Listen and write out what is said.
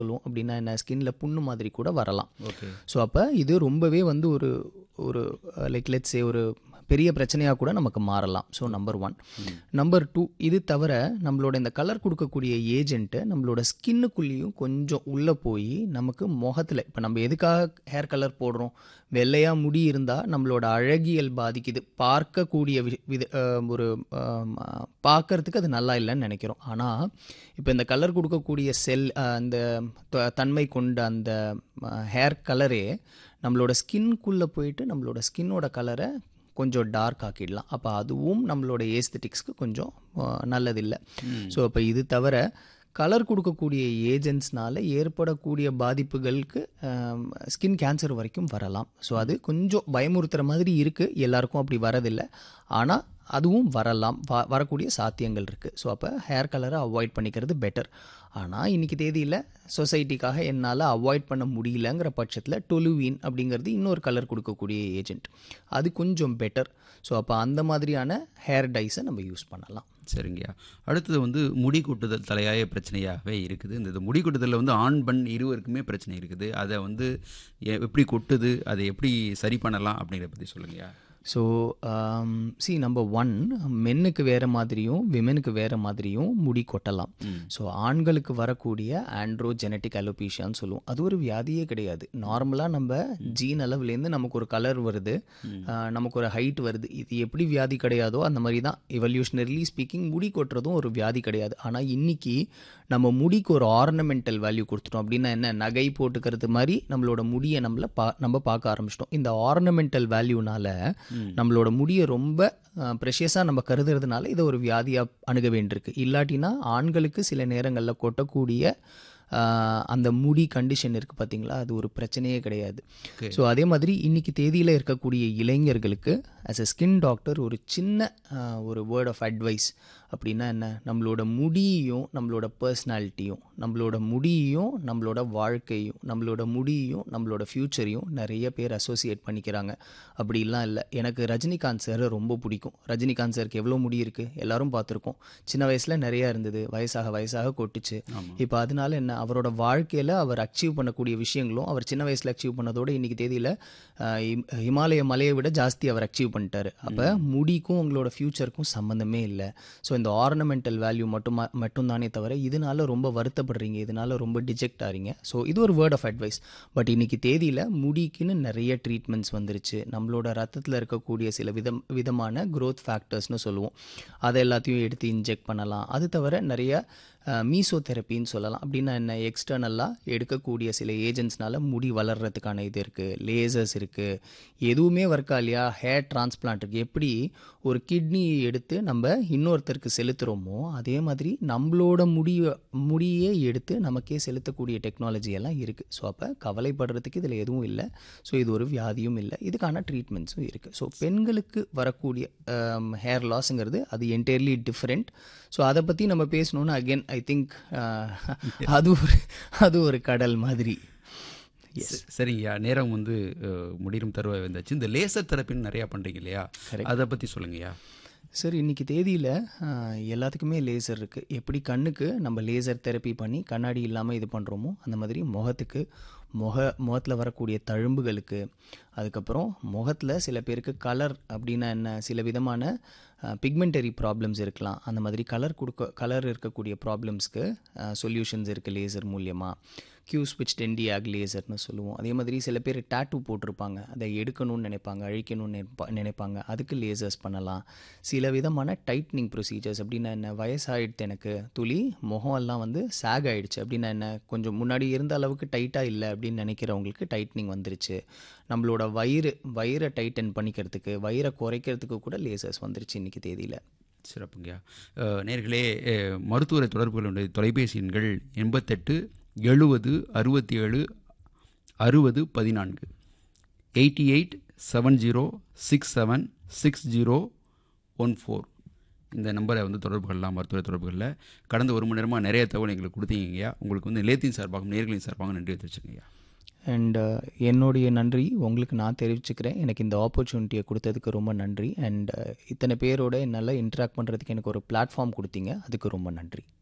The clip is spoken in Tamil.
சொல்லுவோம் அப்படின்னா என்ன ஸ்கின்ல புண்ணு மாதிரி கூட வரலாம் ஓகே ஸோ அப்போ இது ரொம்பவே வந்து ஒரு ஒரு லைக் லெட்ஸே ஒரு பெரிய பிரச்சனையாக கூட நமக்கு மாறலாம் so number one number two இது தவிர நம்மளோட இந்த கலர் கொடுக்கக்கூடிய ஏஜென்ட்டு நம்மளோட ஸ்கின்னுக்குள்ளேயும் கொஞ்சம் உள்ளே போய் நமக்கு முகத்தில் இப்போ நம்ம எதுக்காக ஹேர் கலர் போடுறோம் வெள்ளையாக முடி இருந்தால் நம்மளோட அழகியல் பாதிக்குது பார்க்கக்கூடிய வி- வித அஹ், ஒரு பார்க்கறதுக்கு அது நல்லா இல்லைன்னு நினைக்கிறோம் ஆனால் இப்போ இந்த கலர் கொடுக்கக்கூடிய செல் அந்த த- தன்மை கொண்ட அந்த ஹேர் கலரே நம்மளோட ஸ்கின்குள்ளே போயிட்டு நம்மளோட ஸ்கின்னோட கலரை கொஞ்சம் டார்க் ஆக்கிடலாம் அப்போ அதுவும் நம்மளோட ஏஸ்தட்டிக்ஸ்க்கு கொஞ்சம் அஹ், நல்லதில்லை ஸோ அப்போ இது தவிர கலர் கொடுக்கக்கூடிய ஏஜென்ட்ஸ்னால ஏற்படக்கூடிய பாதிப்புகளுக்கு ஸ்கின் கேன்சர் வரைக்கும் வரலாம் ஸோ அது கொஞ்சம் பயமுறுத்துற மாதிரி இருக்குது எல்லாருக்கும் அப்படி வரதில்லை ஆனால் அதுவும் வரலாம் வ வரக்கூடிய சாத்தியங்கள் இருக்குது ஸோ அப்போ ஹேர் கலரை அவாய்ட் பண்ணிக்கிறது பெட்டர் ஆனால் இன்றைக்கி தேதியில் சொசைட்டிக்காக என்னால் அவாய்ட் பண்ண முடியலங்கிற பட்சத்தில் டொலுவின் அப்படிங்கிறது இன்னொரு கலர் கொடுக்கக்கூடிய ஏஜென்ட் அது கொஞ்சம் பெட்டர் ஸோ அப்போ அந்த மாதிரியான ஹேர் டைஸை நம்ம யூஸ் பண்ணலாம் சரிங்கய்யா அடுத்தது வந்து முடி கொட்டுதல் தலையாய பிரச்சனையாகவே இருக்குது இந்த இது முடி கொட்டுதலில் வந்து ஆண் பெண் இருவருக்குமே பிரச்சனை இருக்குது அதை வந்து எ- எப்படி கொட்டுது அதை எப்படி சரி பண்ணலாம் அப்படிங்கிறத பற்றி சொல்லுங்கய்யா ஸோ சி நம்பர் ஒன் மென்னுக்கு வேறு மாதிரியும் விமெனுக்கு வேறு மாதிரியும் முடி கொட்டலாம் ஸோ ஆண்களுக்கு வரக்கூடிய ஆண்ட்ரோ ஜெனட்டிக் அலோபீஷியான்னு சொல்லுவோம் அது ஒரு வியாதியே கிடையாது நார்மலாக நம்ம ஜீன் அளவுலேருந்து நமக்கு ஒரு கலர் வருது ஆஹ், நமக்கு ஒரு ஹைட் வருது இது எப்படி வியாதி கிடையாதோ அந்த மாதிரி தான் எவல்யூஷனரிலி ஸ்பீக்கிங் முடி கொட்டுறதும் ஒரு வியாதி கிடையாது ஆனால் இன்னைக்கு நம்ம முடிக்கு ஒரு ஆர்னமெண்டல் வேல்யூ கொடுத்துட்டோம் அப்படின்னா என்ன நகை போட்டுக்கிறது மாதிரி நம்மளோட முடியை நம்மள பா நம்ம பார்க்க ஆரம்பிச்சிட்டோம் இந்த ஆர்னமெண்டல் வேல்யூனால நம்மளோட முடியை ரொம்ப ப்ரெஷியஸாக நம்ம கருதுறதுனால இதை ஒரு வியாதியாக அணுக வேண்டியிருக்கு இல்லாட்டினா ஆண்களுக்கு சில நேரங்களில் கொட்டக்கூடிய ஆஹ், அந்த முடி கண்டிஷன் இருக்குது பார்த்தீங்களா அது ஒரு பிரச்சனையே கிடையாது ஸோ அதே மாதிரி இன்னைக்கு தேதியில் இருக்கக்கூடிய இளைஞர்களுக்கு ஆஸ் a ஸ்கின் டாக்டர் ஒரு சின்ன ஆஹ், ஒரு வேர்ட் ஆஃப் அட்வைஸ் அப்படின்னா என்ன நம்மளோட முடியையும் நம்மளோட பர்சனாலிட்டியும் நம்மளோட முடியையும் நம்மளோட வாழ்க்கையும் நம்மளோட முடியையும் நம்மளோட ஃப்யூச்சரையும் நிறைய பேர் அசோசியேட் பண்ணிக்கிறாங்க அப்படிலாம் இல்லை எனக்கு ரஜினிகாந்த் சார் ரொம்ப பிடிக்கும் ரஜினிகாந்த் சாருக்கு எவ்வளோ முடி இருக்குது எல்லாரும் பார்த்துருக்கோம் சின்ன வயசில் நிறையா இருந்தது வயசாக வயசாக கொட்டுச்சு இப்போ அதனால என்ன அவரோட வாழ்க்கையில் அவர் அச்சீவ் பண்ணக்கூடிய விஷயங்களும் அவர் சின்ன வயசில் அச்சீவ் பண்ணதோட இன்னைக்கு தேதியில் ஹிமாலய மலையை விட ஜாஸ்தி அவர் அச்சீவ் பண்ணிட்டாரு அப்போ முடிக்கும் உங்களோட ஃப்யூச்சருக்கும் சம்மந்தமே இல்லை ஸோ இந்த ஆர்னமெண்டல் வேல்யூ மட்டும் மட்டும்தானே தவிர இதனால ரொம்ப வருத்தப்படுறீங்க இதனால ரொம்ப டிஜெக்ட் ஆறீங்க ஸோ இது ஒரு வேர்ட் ஆஃப் அட்வைஸ் பட் இன்னைக்கு தேதியில் முடிக்குன்னு நிறைய ட்ரீட்மெண்ட்ஸ் வந்துருச்சு நம்மளோட ரத்தத்தில் இருக்கக்கூடிய சில விதம் விதமான growth ஃபேக்டர்ஸ்னு சொல்லுவோம் அதை எல்லாத்தையும் எடுத்து இன்ஜெக்ட் பண்ணலாம் அது தவிர நிறைய மீசோதெரப்பின்னு சொல்லலாம் அப்படின்னா என்ன எக்ஸ்டர்னலாக எடுக்கக்கூடிய சில ஏஜென்ட்ஸ்னால முடி வளர்கிறதுக்கான இது இருக்குது லேசர்ஸ் இருக்குது எதுவுமே ஒர்க்கா இல்லையா ஹேர் டிரான்ஸ்பிளான்ட் இருக்குது எப்படி ஒரு கிட்னியை எடுத்து நம்ம இன்னொருத்தருக்கு செலுத்துகிறோமோ அதே மாதிரி நம்மளோட முடிய முடியே எடுத்து நமக்கே செலுத்தக்கூடிய டெக்னாலஜி எல்லாம் இருக்குது ஸோ அப்போ கவலைப்படுறதுக்கு இதில் எதுவும் இல்லை ஸோ இது ஒரு வியாதியும் இல்லை இதுக்கான ட்ரீட்மெண்ட்ஸும் இருக்குது ஸோ பெண்களுக்கு வரக்கூடிய ஹேர் லாஸுங்கிறது அது என்டையர்லி டிஃப்ரெண்ட் ஸோ அதை பற்றி நம்ம பேசணும்னா அகெயின் ஐ திங்க் அது ஒரு அது ஒரு கடல் மாதிரி ச- சரிங்கய்யா நேரம் வந்து அஹ், முடியும் தருவ வந்தாச்சு இந்த லேசர் தெரப்பின்னு நிறையா பண்ணுறீங்க இல்லையா அதை பற்றி சொல்லுங்கய்யா சார் இன்னைக்கு தேதியில் எல்லாத்துக்குமே லேசர் இருக்குது எப்படி கண்ணுக்கு நம்ம லேசர் தெரப்பி பண்ணி கண்ணாடி இல்லாமல் இது பண்ணுறோமோ அந்த மாதிரி முகத்துக்கு முக முகத்தில் வரக்கூடிய தழும்புகளுக்கு அதுக்கப்புறம் முகத்தில் சில பேருக்கு கலர் அப்படின்னா என்ன சில விதமான பிக்மெண்டரி ப்ராப்ளம்ஸ் இருக்கலாம் அந்த மாதிரி கலர் கொடுக்க கலர் இருக்கக்கூடிய ப்ராப்ளம்ஸ்க்கு சொல்யூஷன்ஸ் இருக்குது லேசர் மூலியமாக கியூ ஸ்விட்ச் டென்டியாக் லேசர்னு சொல்லுவோம் அதே மாதிரி சில பேர் டேட்டூ போட்டிருப்பாங்க அதை எடுக்கணும்னு நினைப்பாங்க அழிக்கணும்னு நினைப்பா நினைப்பாங்க அதுக்கு லேசர்ஸ் பண்ணலாம் சில விதமான டைட்னிங் ப்ரொசீஜர்ஸ் அப்படின்னா என்ன வயசாகிடுது எனக்கு துளி முகம் எல்லாம் வந்து சேக் ஆயிடுச்சு அப்படின்னா என்ன கொஞ்சம் முன்னாடி இருந்த அளவுக்கு டைட்டாக இல்லை அப்படின்னு நினைக்கிறவங்களுக்கு டைட்னிங் வந்துருச்சு நம்மளோட வயிறு வயிறை டைட்டன் பண்ணிக்கிறதுக்கு வயிறை குறைக்கிறதுக்கு கூட லேசர்ஸ் வந்துருச்சு இன்னைக்கு தேதியில் சிறப்புங்கய்யா அஹ், நேர்களே அஹ், மருத்துவரை தொடர்பு கொள்ள வேண்டிய தொலைபேசி எண்கள் எண்பத்தெட்டு எழுபது அறுபத்தி ஏழு அறுபது பதினான்கு eighty eight seven zero six seven six zero one four இந்த நம்பரை வந்து தொடர்பு கொள்ளலாம் மருத்துவரை தொடர்பு கொள்ள கடந்த ஒரு மணி நேரமாக நிறைய தகவல் எங்களுக்கு கொடுத்தீங்கய்யா உங்களுக்கு வந்து நிலையத்தின் சார்பாகவும் நேர்களின் சார்பாகவும் நன்றி தெரிவிச்சுக்கங்கய்யா அண்ட் என்னுடைய நன்றி உங்களுக்கு நான் தெரிவிச்சுக்கிறேன் எனக்கு இந்த ஆப்பர்ச்சுனிட்டியை கொடுத்ததுக்கு ரொம்ப நன்றி அண்ட் இத்தனை பேரோட என்னால் இன்ட்ராக்ட் பண்ணுறதுக்கு எனக்கு ஒரு பிளாட்ஃபார்ம் கொடுத்தீங்க அதுக்கு ரொம்ப நன்றி